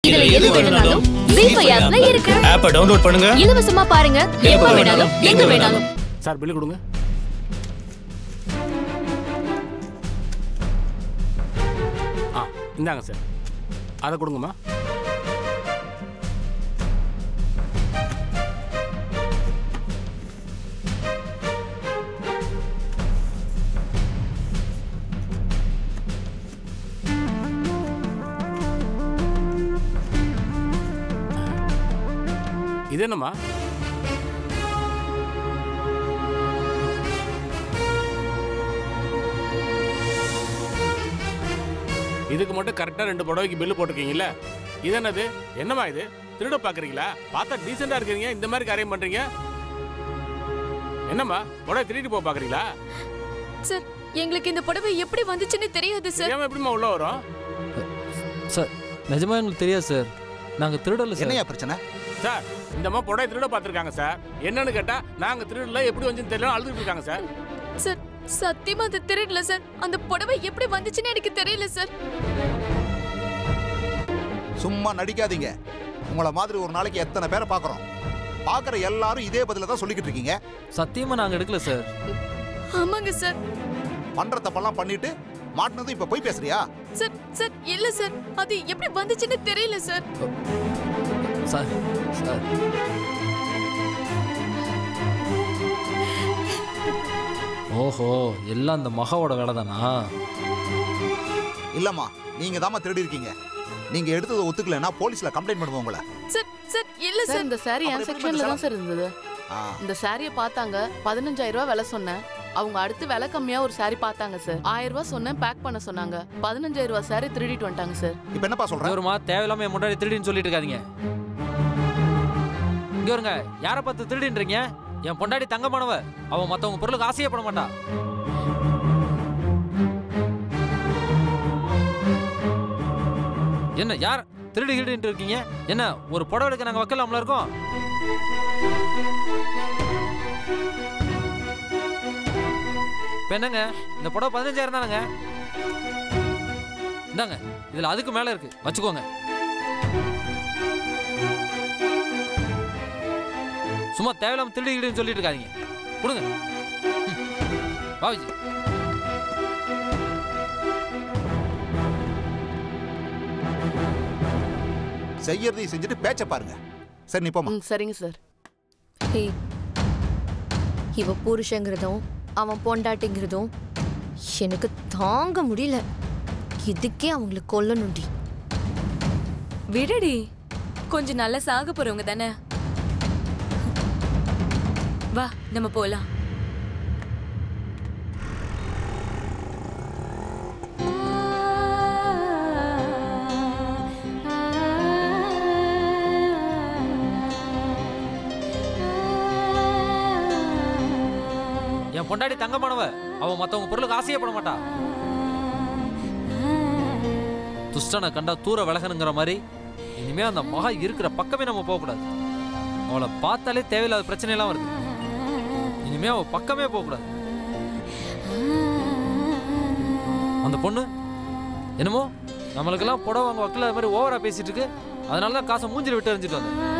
இதுல எது வேணும்னாலும் ஜீபே ஆப்ல இருக்கு ஆப்பை டவுன்லோட் பண்ணுங்க இலவசமா பாருங்க எப்ப வேணாலும் எங்க வேணாலும் சார் பில்லு கொடுங்க ஆ இந்தாங்க சார் அதை கொடுங்கம்மா இது என்னம்மா இதுக்கு மட்டும் கரெக்டாக ரெண்டு புடவைக்கு பில்லு போட்டிருக்கீங்கல்ல இது என்னது என்னம்மா இது திருட பார்க்குறீங்களா பார்த்தா டீசெண்டாக இருக்கிறீங்க இந்த மாதிரி காரியம் பண்ணுறீங்க என்னம்மா புடவை திருடிட்டு போக பார்க்குறீங்களா சார் எங்களுக்கு இந்த புடவை எப்படி வந்துச்சுன்னு தெரியாது சார் தெரியாமல் எப்படிம்மா உள்ள வரும் சார் நிஜமா எங்களுக்கு தெரியாது சார் நாங்கள் திருடல சார் என்னையா பிரச்சனை சார் இந்த அம்மா புடவை திருட பார்த்துருக்காங்க சார் என்னன்னு கேட்டால் நாங்கள் திருடல எப்படி வந்துன்னு தெரியல அழுதுட்டு இருக்காங்க சார் சார் சத்தியமா அது திருடல சார் அந்த புடவை எப்படி வந்துச்சுன்னு எனக்கு தெரியல சார் சும்மா நடிக்காதீங்க உங்கள மாதிரி ஒரு நாளைக்கு எத்தனை பேரை பார்க்குறோம் பார்க்குற எல்லாரும் இதே பதில தான் சொல்லிக்கிட்டு இருக்கீங்க சத்தியமாக நாங்கள் எடுக்கல சார் ஆமாங்க சார் பண்ற தப்பெல்லாம் பண்ணிட்டு மாட்டினதும் இப்ப போய் பேசுறியா சார் சார் இல்ல சார் அது எப்படி வந்துச்சுன்னு தெரியல சார் சார் சார் ஓஹோ எல்லாம் அந்த மகாவோட வேலை தானா இல்லம்மா நீங்க தாம்மா திருடி இருக்கீங்க நீங்க எடுத்ததை ஒத்துக்கலைன்னா போலீஸ்ல கம்ப்ளைண்ட் பண்ணுவோம் உங்களை சார் சார் இல்ல சார் சார் இந்த சாரி அப்புறம் என் எப்படி செக்ஷன்ல இந்த தான் சார் இருந்தது ஆ, இந்த சாரியை பார்த்தாங்க பதினஞ்சாயிரம் ரூபாய் விலை சொன்னேன் அவங்க அடுத்து விலை கம்மியா ஒரு சாரி பார்த்தாங்க சார் ஆயிரம் ரூபாய் சொன்னேன் பேக் பண்ண சொன்னாங்க பதினஞ்சாயிரம் ரூபாய் சாரி திருடிட்டு வந்துட்டாங்க சார் இப்ப என்னப்பா சொல்ற இவருமா தேவையில்லாம என் முன்னாடி திருடின்னு சொல்லிட்டு இருக்காதீங்க இங்க வருங்க யாரை பார்த்து திருடின்றீங்க என் பொண்டாடி தங்கமானவ அவன் மத்தவங்க பொருளுக்கு ஆசையே பட மாட்டா என்ன யார் திருடி திருடிட்டு இருக்கீங்க என்ன ஒரு புடவை எடுக்க நாங்க வைக்கலாம்ல இருக்கோம் இப்ப என்னங்க இந்த புடவை பதினஞ்சாயிரம் தானங்க இந்தாங்க இதுல அதுக்கு மேல இருக்கு வச்சுக்கோங்க சும்மா தேவையில்லாம திருடி கிடுன்னு சொல்லிட்டு இருக்காதீங்க கொடுங்க ம். வா விஜய் செய்யறதையும் செஞ்சுட்டு பேச்ச பாருங்க சரி நீ போம்மா ம் சரிங்க சார் ஹேய், இவ புருஷங்கிறதும் அவன் பொண்டாட்டிங்கிறதும் எனக்கு தாங்க முடியல இதுக்கே அவங்களை கொல்லணும்டி விடுடி கொஞ்சம் நல்லா சாக போறவங்க தானே வா நம்ம போலாம் என் பொண்டாடி தங்கமானவ அவன் மத்தவங்க பொருளுக்கு ஆசையே பட மாட்டா துஷ்டனை கண்டா தூர விலகணுங்கிற மாதிரி இனிமே அந்த மகா இருக்கிற பக்கமே நம்ம போகக்கூடாது அவளை பார்த்தாலே தேவையில்லாத பிரச்சனை எல்லாம் வருது இனிமே அவ பக்கமே போகக்கூடாது அந்த பொண்ணு என்னமோ நம்மளுக்கெல்லாம் புடவை வாங்க வக்கல அது மாதிரி ஓவரா பேசிட்டு இருக்கு அதனால தான் காசை மூஞ்சில விட்டு எறிஞ்சிட்டு வந்தேன்